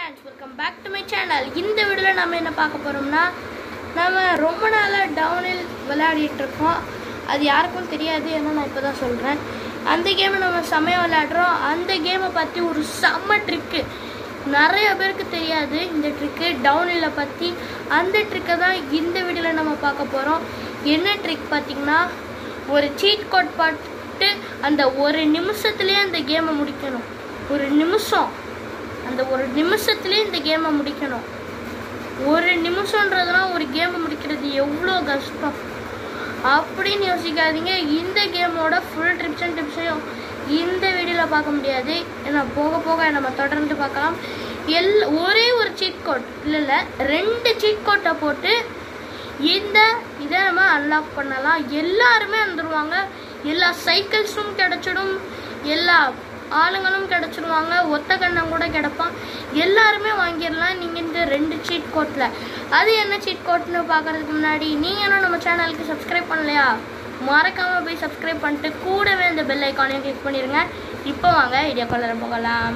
Friends welcome back to my channel இந்த வீடியோவில் நம்ம என்ன பார்க்க போகிறோம்னா நம்ம ரொம்ப நாளாக டவுனில் விளையாடிட்டு இருக்கோம் அது யாருக்கும் தெரியாது ஏன்னா நான் இப்போ தான் சொல்கிறேன் அந்த கேமை நம்ம செமையாக விளையாடுறோம் அந்த கேமை பற்றி ஒரு செம்ம ட்ரிக்கு நிறைய பேருக்கு தெரியாது இந்த ட்ரிக்கு டவுனில் பற்றி அந்த ட்ரிக்கை தான் இந்த வீடியோவில் நம்ம பார்க்க போகிறோம் என்ன ட்ரிக் பார்த்தீங்கன்னா ஒரு சீட் கோட் போட்டு அந்த ஒரு நிமிஷத்துலேயே அந்த கேமை முடிக்கணும் ஒரு நிமிஷம் அந்த ஒரு நிமிஷத்துலேயே இந்த கேமை முடிக்கணும் ஒரு நிமிஷன்றதுனா ஒரு கேமை முடிக்கிறது எவ்வளோ கஷ்டம் அப்படின்னு யோசிக்காதீங்க இந்த கேமோட ஃபுல் ட்ரிப்ஸ் அண்ட் டிப்ஸையும் இந்த வீடியோவில் பார்க்க முடியாது ஏன்னா போக போக நம்ம தொடர்ந்து பார்க்கலாம் எல் ஒரே ஒரு சீட் கோட் இல்லை இல்லை ரெண்டு சீட் கோட்டை போட்டு இந்த இதை நம்ம அன்லாக் பண்ணலாம் எல்லாருமே வந்துடுவாங்க எல்லா சைக்கிள்ஸும் கிடச்சிடும் எல்லா ஆளுங்களும் கிடச்சிடுவாங்க ஒத்த கண்ணம் கூட கிடப்பான் எல்லாருமே வாங்கிடலாம் நீங்கள் இந்த ரெண்டு சீட் கோட்டில் அது என்ன சீட் கோட்னு பார்க்கறதுக்கு முன்னாடி நீங்கள் என்ன நம்ம சேனலுக்கு சப்ஸ்கிரைப் பண்ணலையா மறக்காமல் போய் சப்ஸ்கிரைப் பண்ணிட்டு கூடவே இந்த பெல் ஐக்கானையும் கிளிக் பண்ணிடுங்க இப்போ வாங்க ஐடியா கலர் போகலாம்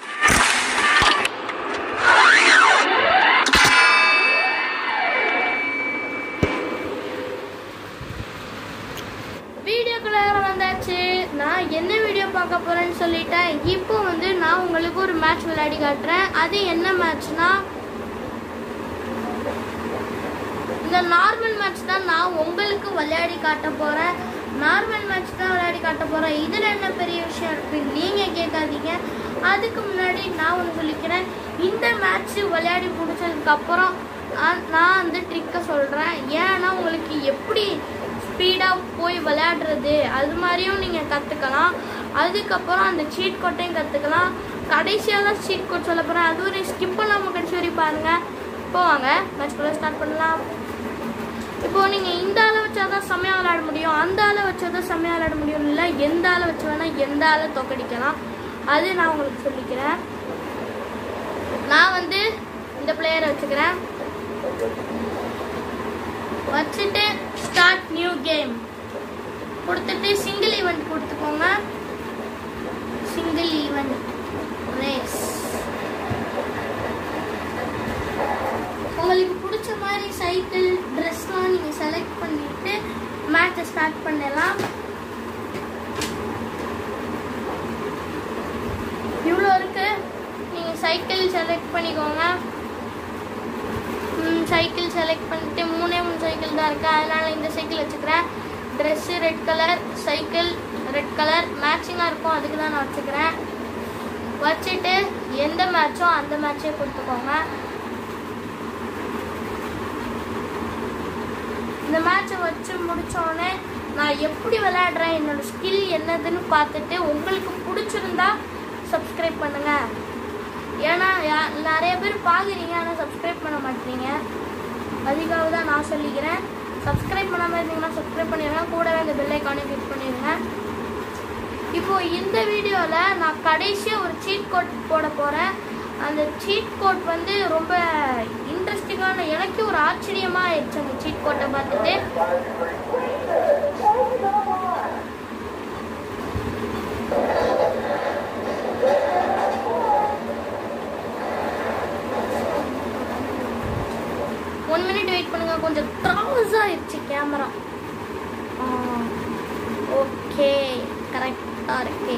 வீடியோக்குள்ள வந்தாச்சு நான் என்ன வீடியோ பார்க்க போறேன்னு சொல்லிட்டேன் இப்போ வந்து நான் உங்களுக்கு ஒரு மேட்ச் விளையாடி காட்டுறேன் அது என்ன மேட்ச்னா இந்த நார்மல் மேட்ச் தான் நான் உங்களுக்கு விளையாடி காட்ட போறேன் நார்மல் மேட்ச் தான் விளையாடி காட்ட போறேன் இதுல என்ன பெரிய விஷயம் இருக்கு நீங்க கேட்காதீங்க அதுக்கு முன்னாடி நான் ஒன்று சொல்லிக்கிறேன் இந்த மேட்ச் விளையாடி முடிச்சதுக்கு அப்புறம் நான் நான் அந்த ட்ரிக்கை சொல்றேன் ஏன்னா உங்களுக்கு எப்படி ஸ்பீடாக போய் விளையாடுறது அது மாதிரியும் நீங்கள் கற்றுக்கலாம் அதுக்கப்புறம் அந்த சீட் கோட்டையும் கற்றுக்கலாம் கடைசியாக தான் சீட் கோட் சொல்ல போகிறேன் அது ஒரு ஸ்கிப் பண்ணாமல் கடைசி வரையும் பாருங்கள் இப்போ வாங்க மேட்ச்குள்ளே ஸ்டார்ட் பண்ணலாம் இப்போ நீங்கள் இந்த ஆளை வச்சா தான் செம்மையாக விளையாட முடியும் அந்த ஆளை வச்சா தான் செம்மையாக விளையாட முடியும் இல்லை எந்த ஆளை வச்சு வேணால் எந்த ஆளை தோக்கடிக்கலாம் அது நான் உங்களுக்கு சொல்லிக்கிறேன் நான் வந்து இந்த பிளேயரை வச்சுக்கிறேன் வச்சுட்டு ஸ்டார்ட் நியூ கேம் கொடுத்துட்டு சிங்கிள் ஈவெண்ட் கொடுத்துக்கோங்க சிங்கிள் ஈவெண்ட் ரேஸ் உங்களுக்கு பிடிச்ச மாதிரி சைக்கிள் ட்ரெஸ்லாம் நீங்கள் செலக்ட் பண்ணிட்டு மேட்சை ஸ்டார்ட் பண்ணலாம் இவ்வளோ இருக்கு நீங்கள் சைக்கிள் செலக்ட் பண்ணிக்கோங்க சைக்கிள் செலக்ட் பண்ணிட்டு மூணே மூணு சைக்கிள் தான் இருக்குது அதனால் இந்த சைக்கிள் வச்சுக்கிறேன் dress red colour cycle red colour மேட்சிங்காக இருக்கும் அதுக்கு தான் நான் வச்சுக்கிறேன் வச்சுட்டு எந்த மேட்சோ அந்த மேட்சே கொடுத்துக்கோங்க இந்த மேட்சை வச்சு முடித்தோடனே நான் எப்படி விளையாடுறேன் என்னோட ஸ்கில் என்னதுன்னு பார்த்துட்டு உங்களுக்கு பிடிச்சிருந்தா சப்ஸ்கிரைப் பண்ணுங்கள் ஏன்னா யா- நிறைய பேர் பார்க்குறீங்க ஆனால் சப்ஸ்கிரைப் பண்ண மாட்டீங்க அதுக்காக தான் நான் சொல்லிக்கிறேன் சப்ஸ்கிரைப் பண்ணாமல் இருந்தீங்கன்னா சப்ஸ்கிரைப் பண்ணிடுங்க கூடவே அந்த பெல் ஐக்கானே கிளிக் பண்ணிடுங்க இப்போ இந்த வீடியோவில் நான் கடைசியாக ஒரு சீட் கோட் போட போகிறேன் அந்த சீட் கோட் வந்து ரொம்ப இன்ட்ரெஸ்டிங்கான எனக்கு ஒரு ஆச்சரியமாக ஆயிடுச்சு அந்த சீட் கோட்டை பார்த்துட்டு ஒன் மினிட் வெயிட் பண்ணுங்க கொஞ்சம் த்ராஸ் ஆயிடுச்சு கேமரா ஓகே கரெக்டாக இருக்கு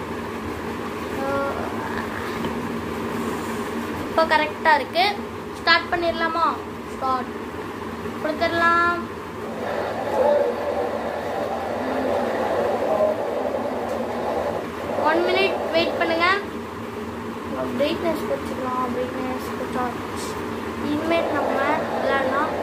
இப்போ கரெக்டாக இருக்கு ஸ்டார்ட் பண்ணிடலாமா ஸ்டார்ட் கொடுத்துடலாம் ஒன் மினிட் வெயிட் பண்ணுங்க பிரைட்னஸ் வச்சுக்கலாம் பிரைட்னஸ் வச்சாச்சு இனிமேட் நம்ம விளையாடலாம்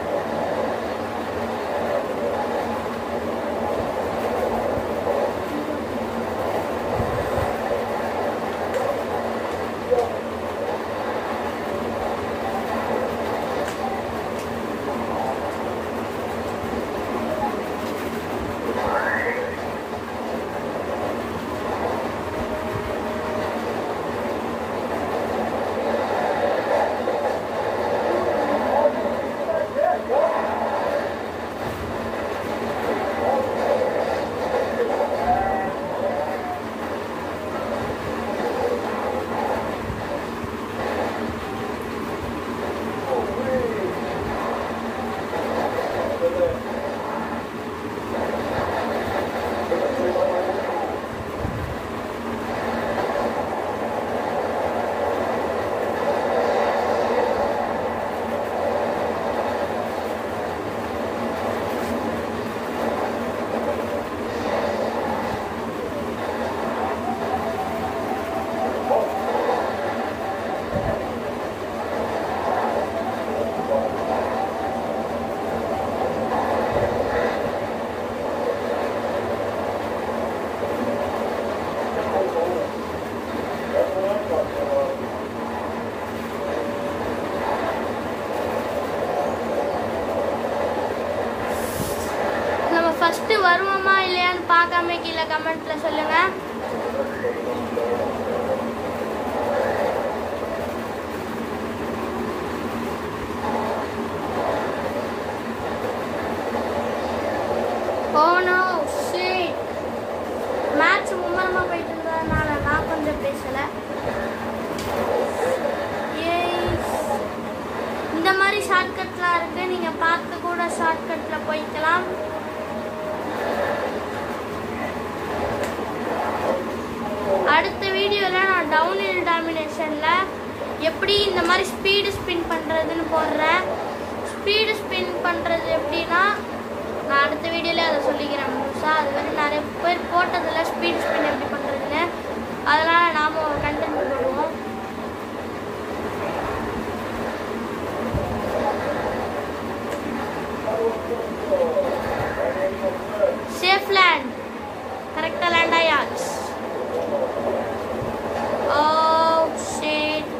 பார்க்காம கீழே கமெண்ட்ல சொல்லுங்க ஓ நோ ஷிட் மேட்ச் மும்மரமாக போயிட்டு இருந்ததுனால நான் கொஞ்சம் பேசலை இந்த மாதிரி ஷார்ட்கட்லாம் இருக்கு நீங்க பார்த்து கூட ஷார்ட்கட்ல போய்க்கலாம் அடுத்த வீடியோவில் நான் டவுன் ஹில் டாமினேஷனில் எப்படி இந்த மாதிரி ஸ்பீடு ஸ்பின் பண்ணுறதுன்னு போடுறேன் ஸ்பீடு ஸ்பின் பண்ணுறது எப்படின்னா நான் அடுத்த வீடியோவில் அதை சொல்லிக்கிறேன் முழுசாக அது வந்து நிறைய பேர் போட்டதில் ஸ்பீடு ஸ்பின் எப்படி பண்ணுறதுன்னு அதனால் நாம் கண்டென்ட் போடுவோம் சேஃப் லேண்ட் கரெக்டாக லேண்ட் ஆயாச்சு ஓ ஷிட்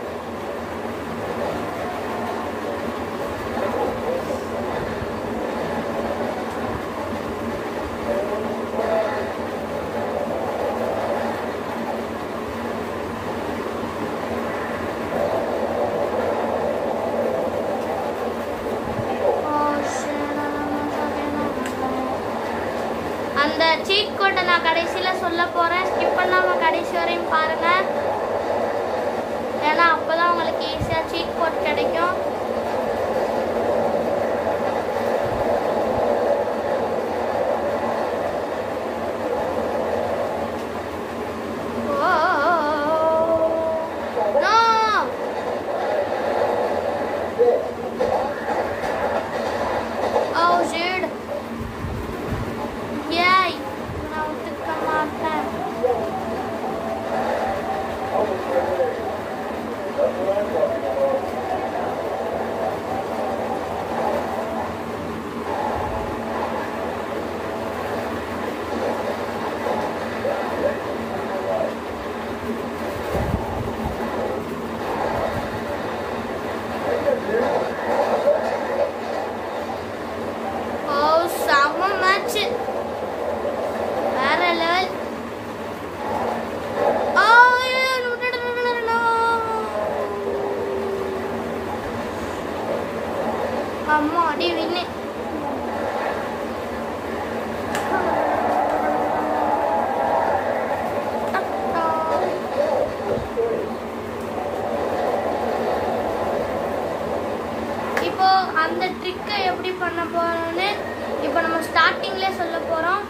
அந்த சீட் கோட்டை நான் கடைசியில் சொல்ல போகிறேன் ஸ்கிப் பண்ணாமல் கடைசி வரையும் பாருங்கள் ஏன்னா அப்போ தான் உங்களுக்கு ஈஸியாக சீட் கோட் கிடைக்கும் No! Oh, shit. ஏய் நான் ஒத்துக்க மாட்டேன் ஓ செம்ம மேட்ச் வேற லெவல் ஓ அம்மா அடி வின்னு இப்போ அந்த ட்ரிக்கை எப்படி பண்ண போறோம்னு இப்போ நம்ம ஸ்டார்டிங்லேயே சொல்ல போறோம்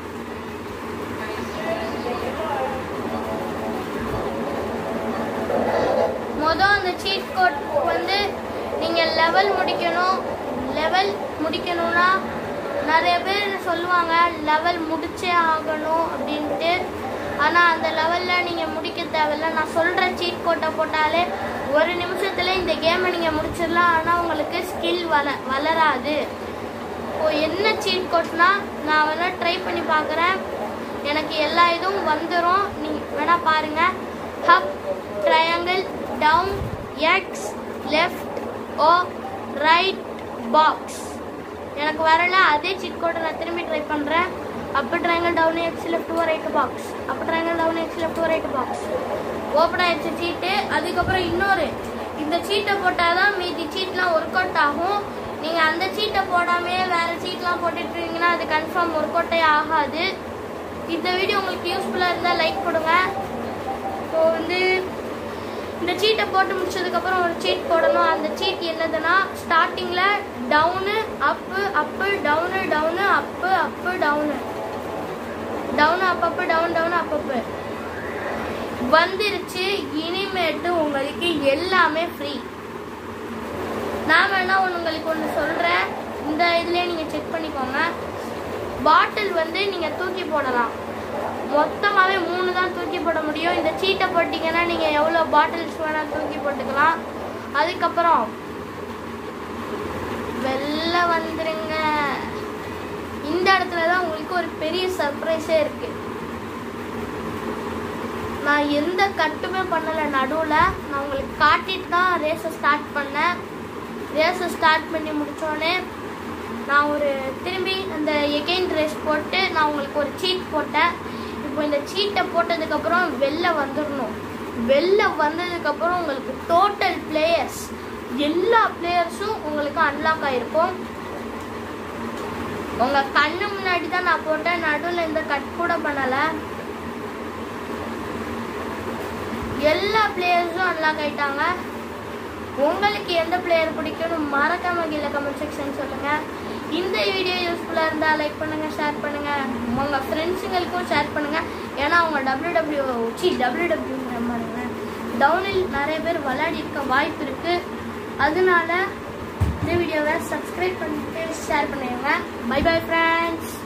மொதல் அந்த சீட் கோட் வந்து நீங்கள் லெவல் முடிக்கணும் லெவல் முடிக்கணும்னா நிறைய பேர் சொல்லுவாங்க லெவல் முடிச்சே ஆகணும் அப்படின்ட்டு ஆனால் அந்த லெவலில் நீங்கள் முடிக்க தேவையில்ல நான் சொல்கிற சீட் கோட்டை போட்டாலே ஒரு நிமிஷத்தில் இந்த கேமை நீங்கள் முடிச்சிடலாம் ஆனால் உங்களுக்கு ஸ்கில் வள வளராது இப்போ என்ன சீட் கோட்னா நான் வேணால் ட்ரை பண்ணி பார்க்குறேன் எனக்கு எல்லா இதுவும் வந்துடும் நீங்கள் வேணால் பாருங்கள் up triangle down X left O right box எனக்கு வரல அதே சீட் கோட்டை நான் திரும்பி ட்ரை பண்ணுறேன் up triangle down X left O right box up triangle down X left O right box open ஆயிடுச்சு சீட்டு அதுக்கப்புறம் இன்னொரு இந்த சீட்டை போட்டால் தான் மீதி சீட்லாம் ஒர்க் அவுட் ஆகும் நீங்கள் அந்த சீட்டை போடாமையே வேறு சீட்லாம் போட்டுட்டு இருந்தீங்கன்னா அது கன்ஃபார்ம் ஒர்க் அவுட்டே ஆகாது இந்த வீடியோ உங்களுக்கு யூஸ்ஃபுல்லாக இருந்தால் லைக் கொடுங்க ஸோ வந்து இந்த சீட்டை போட்டு முடிச்சதுக்கப்புறம் ஒரு சீட் போடணும் அந்த சீட் என்னதுன்னா ஸ்டார்டிங்கில் down up up down down up up down down up up down down up up வந்துருச்சு இனிமேட்டு உங்களுக்கு எல்லாமே ஃப்ரீ நான் வேணா ஒன்று உங்களுக்கு ஒன்று சொல்கிறேன் இந்த இதுலேயே நீங்கள் செக் பண்ணிக்கோங்க பாட்டில் வந்து நீங்கள் தூக்கி போடலாம் மொத்தமாகவே மூணு தான் தூக்கி போட முடியும் இந்த சீட்டை போட்டிங்கன்னா நீங்கள் எவ்வளோ பாட்டில்ஸ் வேணால் தூக்கி போட்டுக்கலாம் அதுக்கப்புறம் வெளில வந்துருங்க இந்த இடத்துல தான் உங்களுக்கு ஒரு பெரிய சர்ப்ரைஸே இருக்குது நான் எந்த கட்டுமே பண்ணலை நடுவில் நான் உங்களுக்கு காட்டிட்டு தான் ரேஸை ஸ்டார்ட் பண்ணேன் ரேஸை ஸ்டார்ட் பண்ணி முடித்தோடனே நான் ஒரு திரும்பி அந்த எகெயின் ரேஸ் போட்டு நான் உங்களுக்கு ஒரு சீட் போட்டேன் இப்போ இந்த சீட்டை போட்டதுக்கப்புறம் வெளில வந்துடணும் வெளில வந்ததுக்கப்புறம் உங்களுக்கு டோட்டல் பிளேயர்ஸ் எல்லா பிளேயர்ஸும் உங்களுக்கு அன்லாக் ஆகிருக்கும் உங்கள் கண்ணு முன்னாடி தான் நான் போட்டேன் நடுவில் இந்த கட் கூட பண்ணலை எல்லா பிளேயர்ஸும் அன்லாக் ஆயிட்டாங்க உங்களுக்கு எந்த பிளேயர் பிடிக்கும்னு மறக்காம கீழே கமெண்ட் செக்ஷன் சொல்லுங்க இந்த வீடியோ யூஸ்ஃபுல்லாக இருந்தால் லைக் பண்ணுங்க ஷேர் பண்ணுங்க உங்கள் ஃப்ரெண்ட்ஸுங்களுக்கும் ஷேர் பண்ணுங்க ஏன்னா அவங்க W W C W W பாருங்க டவுனில் நிறைய பேர் விளையாடி இருக்க வாய்ப்பு இருக்கு அதனால இந்த வீடியோவை சப்ஸ்கிரைப் பண்ணிட்டு ஷேர் பண்ணுங்க பை பை ஃப்ரெண்ட்ஸ்